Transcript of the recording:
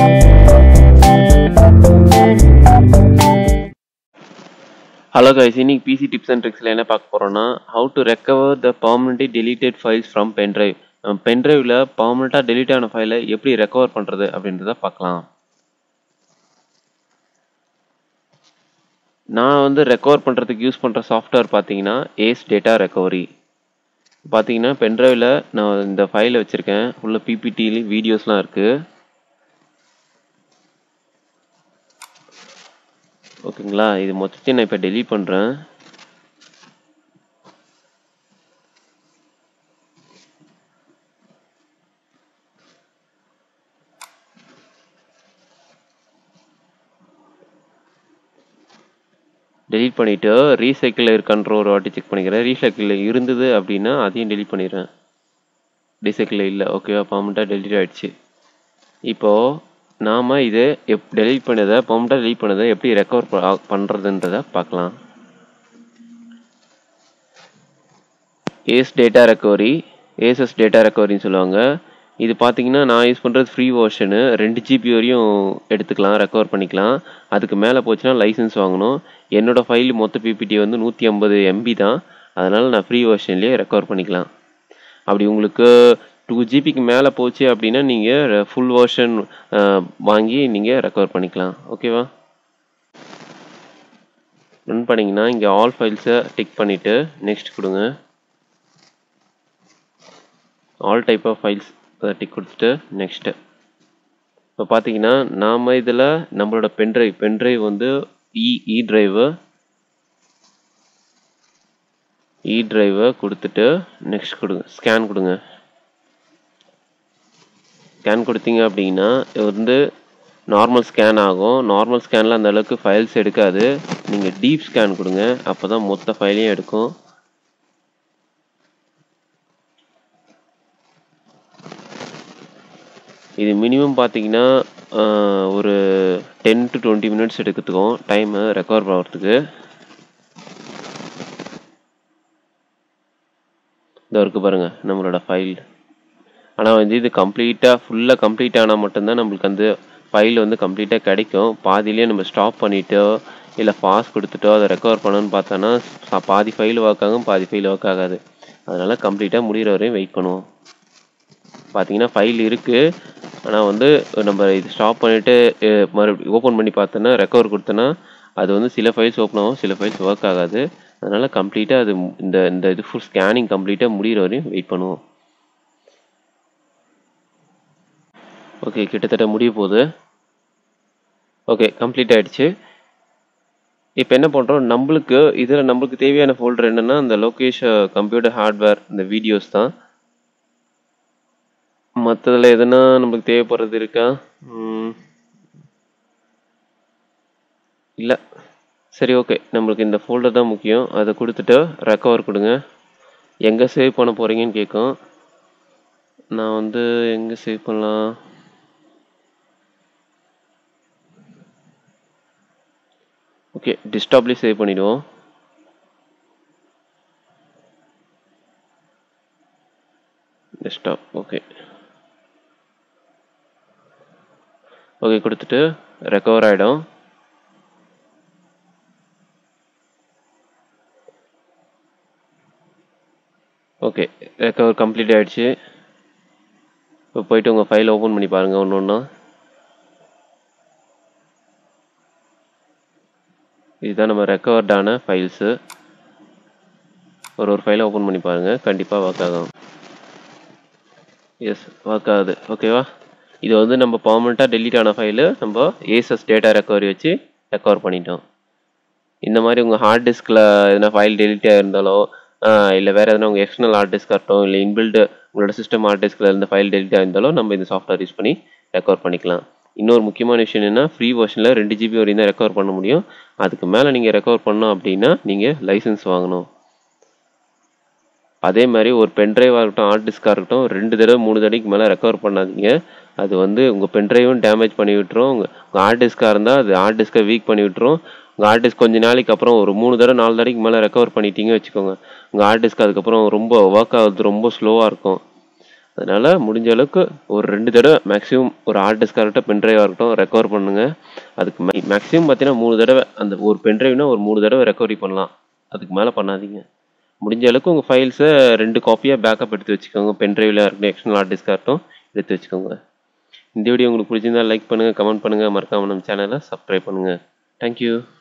hello guys இன்னைக்கு PC tips and ட்ரிக்ஸில் என்ன பார்க்க போகிறோம்னா how to recover the permanently deleted files from pen drive பென்ட்ரைவில் பர்மனெண்ட்டாக டெலிட் ஆன ஃபைலை எப்படி ரெக்கவர் பண்ணுறது அப்படின்றத பார்க்கலாம் நான் வந்து ரெக்கவர் பண்ணுறதுக்கு யூஸ் பண்ணுற சாஃப்ட்வேர் பார்த்தீங்கன்னா ஏஸ் டேட்டா ரெக்கவரி பார்த்தீங்கன்னா பென்ட்ரைவில் நான் இந்த ஃபைலை வச்சுருக்கேன் உள்ள பிபிடி வீடியோஸ்லாம் இருக்குது ஓகேங்களா இது மொத்தத்தையும் நான் இப்போ டெலீட் பண்ணுறேன் டெலீட் பண்ணிவிட்டு ரீசைக்கிள் இருக்கான்ற ஒரு வாட்டி செக் பண்ணிக்கிறேன் ரீசைக்கிள் இருந்தது அப்படின்னா அதையும் டெலீட் பண்ணிடுறேன் ரீசைக்கிள் இல்லை ஓகேவா பர்மனெண்ட்டாக டெலீட் ஆகிடுச்சு இப்போது நாம் இது எப் டெலீட் பண்ணதை பர்மனெண்ட்டாக டெலீட் பண்ணதை எப்படி ரெக்கவர் பண்ணுறதுன்றத பார்க்கலாம் ace data recovery aces data ரெக்கவரின்னு சொல்லுவாங்க இது பார்த்தீங்கன்னா நான் யூஸ் பண்ணுறது ஃப்ரீ வெர்ஷனு ரெண்டு ஜிபி வரையும் எடுத்துக்கலாம் ரெக்கவர் பண்ணிக்கலாம் அதுக்கு மேலே போச்சுன்னா லைசன்ஸ் வாங்கணும் என்னோடய ஃபைல் மொத்த பிபிடி வந்து நூற்றி ஐம்பது எம்பி தான் அதனால் நான் ஃப்ரீ வெர்ஷன்லேயே ரெக்கவர் பண்ணிக்கலாம் அப்படி உங்களுக்கு டூ ஜிபிக்கு மேலே போச்சு அப்படின்னா நீங்கள் ஃபுல் வெர்ஷன் வாங்கி நீங்கள் ரெக்கவர் பண்ணிக்கலாம் ஓகேவா ரன் பண்ணிங்கன்னா இங்கே ஆல் ஃபைல்ஸை டிக் பண்ணிவிட்டு நெக்ஸ்ட் கொடுங்க ஆல் டைப் ஆஃப் ஃபைல்ஸ் அதை டிக் கொடுத்துட்டு நெக்ஸ்ட்டு இப்போ பார்த்தீங்கன்னா நாம் இதில் நம்மளோட பென்ட்ரைவ் பென்ட்ரைவ் வந்து இ இ ட்ரைவு இ ட்ரைவை கொடுத்துட்டு நெக்ஸ்ட் கொடுங்க ஸ்கேன் கொடுங்க ஸ்கேன் கொடுத்தீங்க அப்படின்னா இது வந்து நார்மல் ஸ்கேன் ஆகும் நார்மல் ஸ்கேனில் அந்த அளவுக்கு ஃபைல்ஸ் எடுக்காது நீங்கள் டீப் ஸ்கேன் கொடுங்க அப்போ தான் மொத்த ஃபைலையும் எடுக்கும் இது மினிமம் பார்த்தீங்கன்னா ஒரு டென் டு டுவெண்ட்டி மினிட்ஸ் எடுக்கிறதுக்கும் டைமு ரெக்கவர் ஆகிறதுக்கு இந்த இருக்குது பாருங்கள் நம்மளோட ஃபைல் ஆனால் வந்து இது கம்ப்ளீட்டாக ஃபுல்லாக கம்ப்ளீட் ஆனால் மட்டும்தான் நம்மளுக்கு வந்து ஃபைல் வந்து கம்ப்ளீட்டாக கிடைக்கும் பாதியிலே நம்ம ஸ்டாப் பண்ணிவிட்டோ இல்லை பாஸ் கொடுத்துட்டோ அதை ரெக்கவர் பண்ணணும்னு பார்த்தோன்னா பாதி ஃபைல் ஒர்க் ஆகும் பாதி ஃபைல் ஒர்க் ஆகாது அதனால் கம்ப்ளீட்டாக முடிகிற வரையும் வெயிட் பண்ணுவோம் பார்த்தீங்கன்னா ஃபைல் இருக்குது ஆனால் வந்து நம்ம இது ஸ்டாப் பண்ணிவிட்டு மறுபடியும் ஓப்பன் பண்ணி பார்த்தோன்னா ரெக்கவர் கொடுத்தோன்னா அது வந்து சில ஃபைல்ஸ் ஓப்பன் ஆகும் சில ஃபைல்ஸ் ஒர்க் ஆகாது அதனால் கம்ப்ளீட்டாக அது இந்த இந்த இது ஃபுல் ஸ்கேனிங் கம்ப்ளீட்டாக முடிகிற வரையும் வெயிட் பண்ணுவோம் ஓகே கிட்டத்தட்ட முடிய போகுது ஓகே கம்ப்ளீட் ஆகிடுச்சு இப்போ என்ன பண்ணுறோம் நம்மளுக்கு இதில் நம்மளுக்கு தேவையான ஃபோல்டர் என்னென்னா இந்த லொக்கேஷன் கம்ப்யூட்டர் ஹார்ட்வேர் இந்த வீடியோஸ் தான் மற்றதில் எதுனா நம்மளுக்கு தேவைப்படுறது இருக்கா இல்லை சரி ஓகே நம்மளுக்கு இந்த ஃபோல்டர் தான் முக்கியம் அதை கொடுத்துட்டு ரெக்கவர் கொடுங்க எங்கே சேவ் பண்ண போகிறீங்கன்னு கேட்கும் நான் வந்து எங்கே சேவ் பண்ணலாம் ஓகே டிஸ்டாப்லேயே சேவ் பண்ணிவிடுவோம் டெஸ்க்டாப் ஓகே ஓகே கொடுத்துட்டு ரெக்கவர் ஆகிடும் ஓகே ரெக்கவர் கம்ப்ளீட் ஆகிடுச்சு இப்போ போயிட்டு உங்கள் ஃபைல் ஓப்பன் பண்ணி பாருங்கள் ஒன்று ஒன்றா இதுதான் நம்ம ரெக்கவர்டான ஃபைல்ஸு ஒரு ஒரு ஃபைலை ஓப்பன் பண்ணி பாருங்கள் கண்டிப்பாக ஒர்க் ஆகும் எஸ் ஒர்க் ஆகுது ஓகேவா இது வந்து நம்ம பர்மனெண்ட்டாக டெலீட் ஆன ஃபைலு நம்ம ஏசஸ் டேட்டா ரெக்கவரி வச்சு ரெக்கவர் பண்ணிட்டோம் இந்த மாதிரி உங்கள் ஹார்ட் டிஸ்கில் எதனா ஃபைல் டெலிட் ஆகிருந்தாலோ இல்லை வேறு எதனா உங்கள் எக்ஸ்டர்னல் ஹார்ட் டிஸ்க் ஆகட்டும் இல்லை இன்பில்டு உங்களோட சிஸ்டம் ஹார்ட் டிஸ்கில் இருந்த ஃபைல் டெலிட் ஆகிருந்தாலும் நம்ம இந்த சாஃப்ட்வேர் யூஸ் பண்ணி ரெக்கவர் பண்ணிக்கலாம் இன்னொரு முக்கியமான விஷயம் என்னென்னா ஃப்ரீ வெர்ஷனில் ரெண்டு ஜிபி வரையும் தான் ரெக்கவர் பண்ண முடியும் அதுக்கு மேலே நீங்கள் ரெக்கவர் பண்ணோம் அப்படின்னா நீங்கள் லைசன்ஸ் வாங்கணும் அதே மாதிரி ஒரு பென்ட்ரைவாக இருக்கட்டும் ஹார்ட் டிஸ்காக இருக்கட்டும் ரெண்டு தடவை மூணு தடவைக்கு மேலே ரெக்கவர் பண்ணாதீங்க அது வந்து உங்கள் பென்ட்ரைவும் டேமேஜ் பண்ணி விட்டுரும் உங்கள் உங்கள் ஹார்ட் டிஸ்காக இருந்தால் அது ஹார்ட் டிஸ்கை வீக் பண்ணி விட்டுரும் உங்கள் ஹார்ட் டிஸ்க் கொஞ்ச நாளைக்கு அப்புறம் ஒரு மூணு தடவை நாலு தடவைக்கு மேலே ரெக்கவர் பண்ணிட்டீங்க வச்சுக்கோங்க உங்கள் ஹார்ட் டிஸ்க் அதுக்கப்புறம் ரொம்ப ஒர்க் ஆகுது ரொம்ப ஸ்லோவாக இருக்கும் அதனால முடிஞ்ச அளவுக்கு ஒரு ரெண்டு தடவை மேக்ஸிமம் ஒரு ஹார்ட் டிஸ்காக இருக்கட்டும் பென்ட்ரைவாக இருக்கட்டும் ரெக்கவர் பண்ணுங்க அதுக்கு மேக்ஸிமம் பார்த்தீங்கன்னா மூணு தடவை அந்த ஒரு பென்ட்ரைவ்னா ஒரு மூணு தடவை ரெக்கவரி பண்ணலாம் அதுக்கு மேலே பண்ணாதீங்க முடிஞ்ச அளவுக்கு உங்கள் ஃபைல்ஸை ரெண்டு காப்பியாக பேக்கப் எடுத்து வச்சுக்கோங்க பென்ட்ரைவில் இருக்கட்டும் எக்ஸ்டர்னல் ஹார்ட் டிஸ்காக இருக்கட்டும் எடுத்து வச்சுக்கோங்க இந்த வீடியோ உங்களுக்கு பிடிச்சிருந்தா லைக் பண்ணுங்கள் கமெண்ட் பண்ணுங்கள் மறக்காமல் நம்ம சேனலை சப்ஸ்கிரைப் பண்ணுங்கள் தேங்க்யூ